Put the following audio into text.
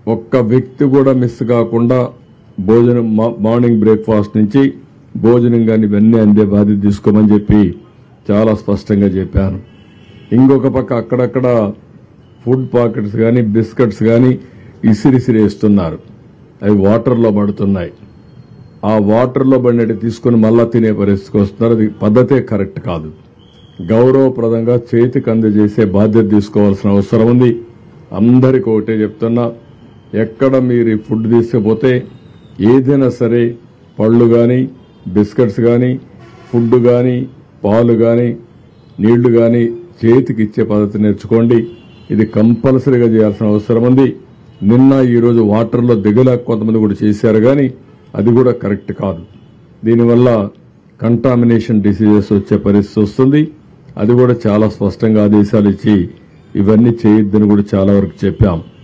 ఒక్క వ్యక్తి కూడా మిస్ కాకుండా భోజనం మా- మార్నింగ్ బ్రేక్ఫాస్ట్ నుంచి భోజనం కానీ ఇవన్నీ అందే బాధ్యత తీసుకోమని చెప్పి చాలా స్పష్టంగా చెప్పాను ఇంకొక పక్క అక్కడక్కడ ఫుడ్ పాకెట్స్ కానీ బిస్కెట్స్ కానీ ఇసిరిసిరి వేస్తున్నారు అవి వాటర్లో పడుతున్నాయి ఆ వాటర్లో పడినట్టు తీసుకుని మళ్ళా తినే పరిస్థితికి వస్తున్నారు అది పద్ధతే కరెక్ట్ కాదు గౌరవప్రదంగా చేతికి అందజేసే బాధ్యత తీసుకోవాల్సిన అవసరం ఉంది అందరికి ఒకటే చెప్తున్నా ఎక్కడ మీరు ఈ ఫుడ్ తీసుకుపోతే ఏదైనా సరే పళ్ళు కానీ బిస్కెట్స్ కానీ ఫుడ్ కానీ పాలు కానీ నీళ్లు కానీ చేతికి ఇచ్చే పద్ధతి నేర్చుకోండి ఇది కంపల్సరీగా చేయాల్సిన అవసరం ఉంది నిన్న ఈరోజు వాటర్లో దిగలేక కొంతమంది కూడా చేశారు కానీ అది కూడా కరెక్ట్ కాదు దీనివల్ల కంటామినేషన్ డిసీజెస్ వచ్చే పరిస్థితి వస్తుంది అది కూడా చాలా స్పష్టంగా ఆదేశాలు ఇచ్చి ఇవన్నీ చేయొద్దని కూడా చాలా వరకు చెప్పాం